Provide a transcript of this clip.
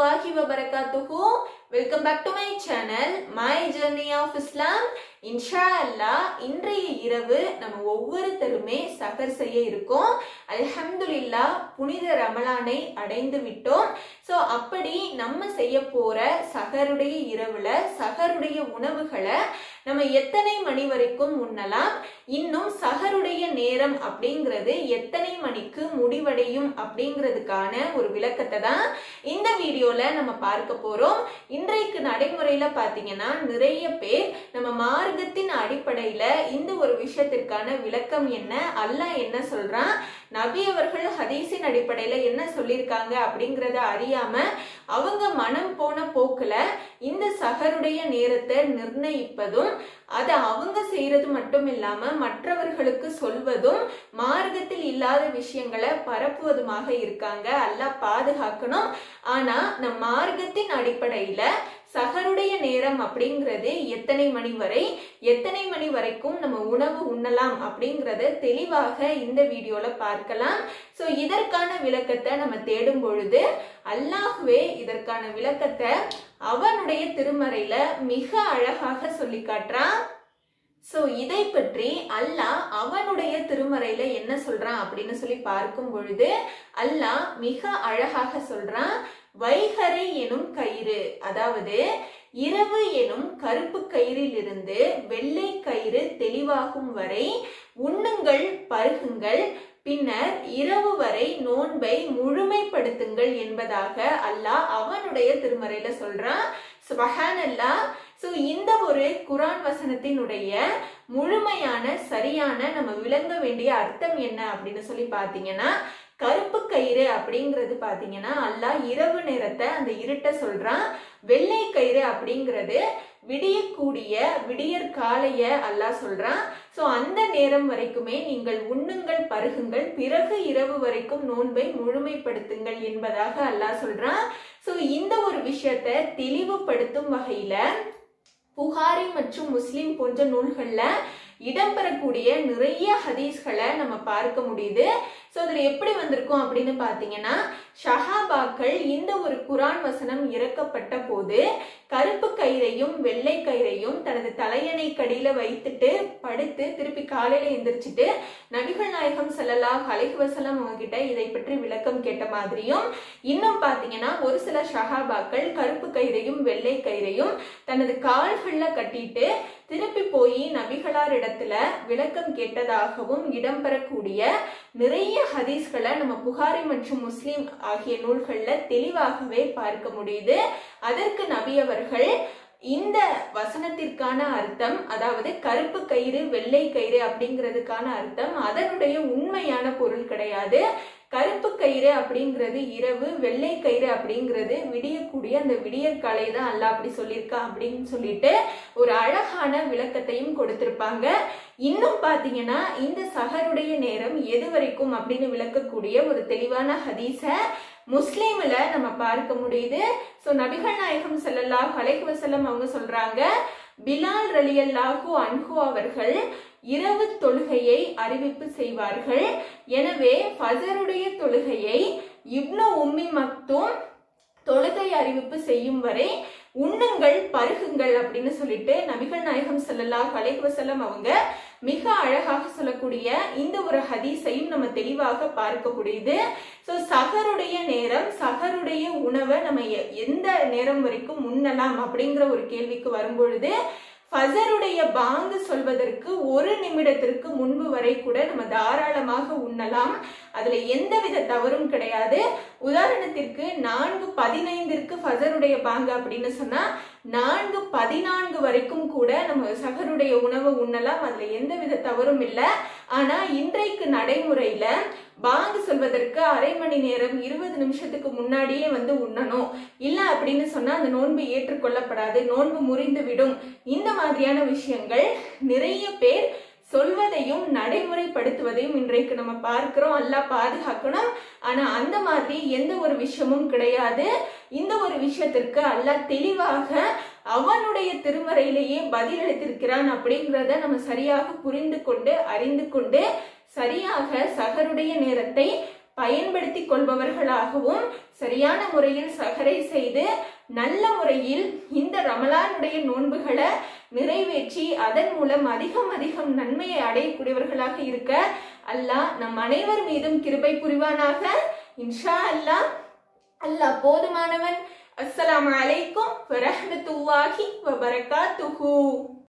வரஹ்மத்துல்லாஹி வபரகாத்துஹு welcome back to my channel my journey of Islam இன்ஷா அல்லாஹ் இன்றைய இரவு நம்ம ஒவ்வொருத்தருமே சகர் செய்ய இருக்கோம் அல்ஹம்துலில்லா புனித ரமலானை அடைந்து விட்டோம் ஸோ அப்படி நம்ம செய்ய போற சகருடைய இரவுல சகருடைய உணவுகளை நம்ம எத்தனை மணி வரைக்கும் உண்ணலாம் இன்னும் சகருடைய நேரம் அப்படிங்கிறது எத்தனை மணிக்கு முடிவடையும் அப்படிங்கிறதுக்கான ஒரு விளக்கத்தை தான் இந்த வீடியோல நம்ம பார்க்க போறோம் இன்றைக்கு நடைமுறையில பாத்தீங்கன்னா நிறைய பேர் நம்ம மார்க்கத்தின் அடிப்படையில இந்த ஒரு விஷயத்திற்கான விளக்கம் என்ன அல்லாஹ் என்ன சொல்றான் நபி அவர்கள் ஹதீஸின் அடிப்படையில என்ன சொல்லியிருக்காங்க அப்படிங்கறத அறியாம அவங்க மனம் போன போக்குல இந்த சகருடைய நேரத்தை நிர்ணயிப்பதும் அதை அவங்க செய்யறது மட்டும் இல்லாம மற்றவர்களுக்கு சொல்வதும் மார்க்கத்தில் இல்லாத விஷயங்களை பரப்புவதுமாக இருக்காங்க அல்லாஹ் பாதுகாக்கணும் ஆனா நம் மார்க்கத்தின் அடிப்படையில சகருடைய நேரம் அப்படிங்கிறது எத்தனை மணி வரை எத்தனை மணி வரைக்கும் நம்ம உணவு உண்ணலாம் அப்படிங்கறத தெளிவாக இந்த வீடியோல பார்க்கலாம் சோ இதற்கான விளக்கத்தை நம்ம தேடும் பொழுது அல்லாஹ்வே இதற்கான விளக்கத்தை அவனுடைய திருமறையில மிக அழகாக சொல்லி காட்டுறான் சோ இதை பற்றி அல்லாஹ் அவனுடைய திருமறையில என்ன சொல்றான் அப்படின்னு சொல்லி பார்க்கும் பொழுது அல்லாஹ் மிக அழகாக சொல்றான் வைகரை எனும் கயிறு அதாவது இரவு எனும் கருப்பு கயிறில் இருந்து வெள்ளை கயிறு தெளிவாகும் வரை உண்ணுங்கள் பருகுங்கள் பின்னர் இரவு வரை நோன்பை முழுமைப்படுத்துங்கள் என்பதாக அல்லாஹ் அவனுடைய திருமறையில சொல்றான் சுபஹான் அல்லாஹ் ஸோ இந்த ஒரு குரான் வசனத்தினுடைய முழுமையான சரியான நம்ம விளங்க வேண்டிய அர்த்தம் என்ன அப்படின்னு சொல்லி பார்த்தீங்கன்னா கருப்பு கயிறு அப்படிங்கிறது பார்த்தீங்கன்னா அல்லாஹ் இரவு நேரத்தை அந்த இருட்ட சொல்றான் வெள்ளை கயிறு அப்படிங்கிறது விடியக்கூடிய விடியற் காலைய அல்லாஹ் சொல்றான் ஸோ அந்த நேரம் வரைக்குமே நீங்கள் உண்ணுங்கள் பருகுங்கள் பிறகு இரவு வரைக்கும் நோன்பை முழுமைப்படுத்துங்கள் என்பதாக அல்லாஹ் சொல்றான் ஸோ இந்த ஒரு விஷயத்தை தெளிவுபடுத்தும் வகையில புகாரி மற்றும் முஸ்லிம் போன்ற நூல்கள்ல இடம்பெறக்கூடிய நிறைய ஹதீஸ்களை நம்ம பார்க்க முடியுது ஸோ அதில் எப்படி வந்திருக்கும் அப்படின்னு பார்த்தீங்கன்னா ஷஹாபாக்கள் இந்த ஒரு குரான் வசனம் இறக்கப்பட்ட போது கருப்பு கயிறையும் வெள்ளை கயிறையும் தனது தலையணை கடியில வைத்துட்டு படுத்து திருப்பி காலையில எந்திரிச்சிட்டு நபிகள் நாயகம் செல்லலா அலைஹி வசலம் அவங்க கிட்ட இதை பற்றி விளக்கம் கேட்ட மாதிரியும் இன்னும் பார்த்தீங்கன்னா ஒரு சில ஷஹாபாக்கள் கருப்பு கயிறையும் வெள்ளை கயிறையும் தனது கால்கள்ல கட்டிட்டு திருப்பி போய் நபிகளார் இடத்துல விளக்கம் கேட்டதாகவும் இடம்பெறக்கூடிய நிறைய ஹதீஸ்களை நம்ம புகாரி மற்றும் முஸ்லிம் ஆகிய நூல்கள்ல தெளிவாகவே பார்க்க முடியுது அதற்கு நபி அவர்கள் இந்த வசனத்திற்கான அர்த்தம் அதாவது கருப்பு கயிறு வெள்ளை கயிறு அப்படிங்கிறதுக்கான அர்த்தம் அதனுடைய உண்மையான பொருள் கிடையாது கருப்பு கயிறு அப்படிங்கிறது இரவு வெள்ளை கயிறு அப்படிங்கிறது விடியக்கூடிய அந்த விடியற்காலை தான் அல்ல அப்படி சொல்லியிருக்கா அப்படின்னு சொல்லிட்டு ஒரு அழகான விளக்கத்தையும் கொடுத்திருப்பாங்க இன்னும் பாத்தீங்கன்னா இந்த சஹருடைய நேரம் எது வரைக்கும் அப்படின்னு விளக்கக்கூடிய ஒரு தெளிவான ஹதீஸ முஸ்லீம்ல நம்ம பார்க்க முடியுது ஸோ நபிகள் நாயகம் செல்லல்லாஹ் அலைஹி வசல்லம் அவங்க சொல்றாங்க பிலால் ரலியல்லாஹு அன்ஹு அவர்கள் இரவு தொழுகையை அறிவிப்பு செய்வார்கள் எனவே ஃபஜருடைய தொழுகையை இப்னு உம்மி மக்தும் தொழுகை அறிவிப்பு செய்யும் வரை உண்ணுங்கள் பருகுங்கள் அப்படின்னு சொல்லிட்டு நபிகள் நாயகம் செல்லல்லாஹ் அலைஹி வஸல்லம் அவங்க மிக அழகாக சொல்லக்கூடிய இந்த ஒரு ஹதீஸையும் நம்ம தெளிவாக பார்க்க முடியுது ஸோ சகருடைய நேரம் சகருடைய உணவை நம்ம எந்த நேரம் வரைக்கும் உண்ணலாம் அப்படிங்கிற ஒரு கேள்விக்கு வரும்பொழுது ஃபஜருடைய பாங்கு சொல்வதற்கு ஒரு நிமிடத்திற்கு முன்பு வரை கூட நம்ம தாராளமாக உண்ணலாம் அதுல எந்தவித தவறும் கிடையாது உதாரணத்திற்கு நான்கு பதினைந்திற்கு ஃபஜருடைய பாங்கு அப்படின்னு சொன்னா நான்கு பதினான்கு வரைக்கும் கூட நம்ம சகருடைய உணவு உண்ணலாம் அதுல எந்தவித தவறும் இல்லை ஆனா இன்றைக்கு நடைமுறையில பாங்கு சொல்வதற்கு அரை மணி நேரம் இருபது நிமிஷத்துக்கு முன்னாடியே வந்து உண்ணணும் இல்ல அப்படின்னு சொன்னா அந்த நோன்பு ஏற்றுக்கொள்ளப்படாது நோன்பு முறிந்து விடும் இந்த மாதிரியான விஷயங்கள் நிறைய பேர் சொல்வதையும் நடைமுறைப்படுத்துவதையும் இன்றைக்கு நம்ம பார்க்கிறோம் எல்லாம் பாதுகாக்கணும் ஆனா அந்த மாதிரி எந்த ஒரு விஷயமும் கிடையாது இந்த ஒரு விஷயத்திற்கு அல்லாஹ் தெளிவாக அவனுடைய திருமறையிலேயே பதிலளித்திருக்கிறான் அப்படிங்கிறத நம்ம சரியாக புரிந்து கொண்டு அறிந்து கொண்டு சரியாக சகருடைய நேரத்தை பயன்படுத்திக் கொள்பவர்களாகவும் சரியான முறையில் சகரை செய்து நல்ல முறையில் இந்த ரமலானுடைய நோன்புகளை நிறைவேற்றி அதன் மூலம் அதிகம் அதிகம் நன்மையை அடையக்கூடியவர்களாக இருக்க அல்லாஹ் நம் அனைவர் மீதும் கிருபை புரிவானாக இன்ஷா அல்லாஹ் அல்லாஹ் போதுமானவன் அஸ்ஸலாமு அலைக்கும் வரஹ்மத்துல்லாஹி வபரகாத்துஹு